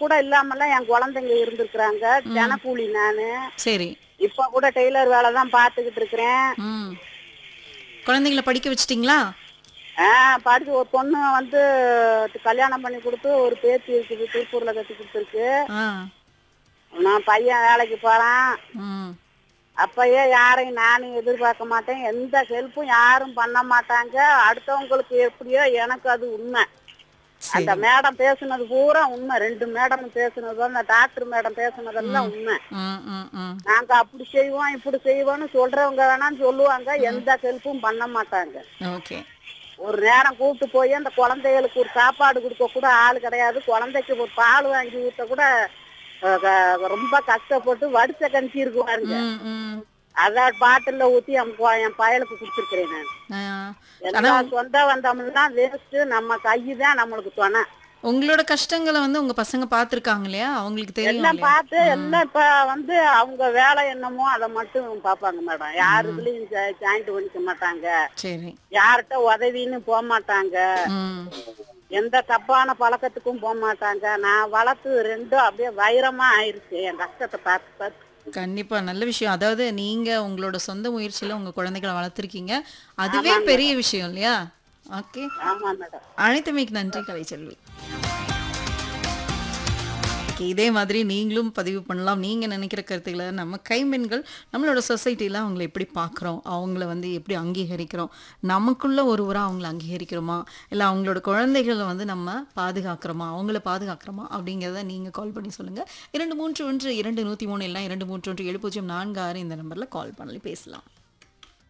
கூட இல்லாமலாம் என் குழந்தைங்க இருந்திருக்கிறாங்க தினக்கூலி நானு சரி இப்ப கூட டெய்லர் வேலை தான் பாத்துக்கிட்டு இருக்கிறேன் ம் குழந்தைங்கள படிக்க வச்சிட்டிங்களா ஆஹ் படிச்சு ஒரு பொண்ணு வந்து கல்யாணம் பண்ணி கொடுத்து ஒரு பேத்தி இருக்குது திருப்பூர்ல கட்டி கொடுத்துருக்கு ஆ நான் பையன் வேலைக்கு போறான் ம் அப்பயே யாரையும் நானும் எதிர்பார்க்க மாட்டேன் எந்த ஹெல்ப்பும் யாரும் பண்ண மாட்டாங்க அடுத்தவங்களுக்கு எப்படியோ எனக்கு அது உண்மை அந்த மேடம் பேசுனது பூரா உண்மை ரெண்டு மேடம் பேசுனது அந்த டாக்டர் மேடம் பேசுனதெல்லாம் உண்மை ம் ம் ம் நாங்க அப்படி செய்வோம் இப்படி செய்வோம்னு சொல்றவங்க வேணாம்னு சொல்லுவாங்க எந்த ஹெல்ப்பும் பண்ண மாட்டாங்க ஓகே ஒரு நேரம் கூப்பிட்டு போய் அந்த குழந்தைகளுக்கு ஒரு சாப்பாடு கொடுக்க கூட ஆள் கிடையாது குழந்தைக்கு ஒரு பால் வாங்கி ஊத்த கூட அஹ், க- ரொம்ப கஷ்டப்பட்டு வடிச்ச கஞ்சி இருக்குவாருங்க ம் ம் அதான் பாட்டில்ல ஊத்தி என் ப- என் பயலுக்கு கொடுத்துருக்கிறேன் நான் ஆ. எல்லா சொந்த வந்தோம்லாம் வேஸ்ட் நம்ம கை தான் நம்மளுக்கு துணை உங்களோட கஷ்டங்களை வந்து உங்க பசங்க பாத்திருக்காங்க இல்லையா அவங்களுக்கு தெரியும் எல்லாம் இல்லையா பார்த்து எல்லாம் இப்ப வந்து அவங்க வேலை என்னமோ அதை மட்டும் பார்ப்பாங்க மேடம் யாரு இதுலயும் ஜாயிண்ட் பண்ணிக்க மாட்டாங்க சரி யார்கிட்ட உதவின்னு போக மாட்டாங்க ம் எந்த தப்பான பழக்கத்துக்கும் போக மாட்டாங்க நான் வளர்த்து ரெண்டும் அப்படியே வைரமா ஆயிருச்சு என் கஷ்டத்தை பார்த்து பார்த்து கண்டிப்பா நல்ல விஷயம் அதாவது நீங்க உங்களோட சொந்த முயற்சியில உங்க குழந்தைகளை வளர்த்துருக்கீங்க அதுவே பெரிய விஷயம் இல்லையா ஓகே ஆமா மேடம் அனைத்துமைக்கு நன்றி கலைச்செல்வி Okay, இதே மாதிரி நீங்களும் பதிவு பண்ணலாம் நீங்க நினைக்கிற கருத்துக்களை நம்ம கைம்பெண்கள் நம்மளோட சொசைட்டில அவங்கள எப்படி பார்க்குறோம் அவங்கள வந்து எப்படி அங்கீகரிக்கிறோம் நமக்குள்ள ஒருவராக அவங்கள அங்கீகரிக்கிறோமா இல்லை அவங்களோட குழந்தைகளை வந்து நம்ம பாதுகாக்கிறோமா அவங்கள பாதுகாக்கிறோமா அப்படிங்கிறத நீங்க கால் பண்ணி சொல்லுங்க இரண்டு மூன்று ஒன்று இரண்டு நூற்றி மூணு இல்லை இரண்டு மூன்று ஒன்று ஏழு பூஜ்ஜியம் நான்கு ஆறு இந்த நம்பர்ல கால் பண்ணி பேசலாம்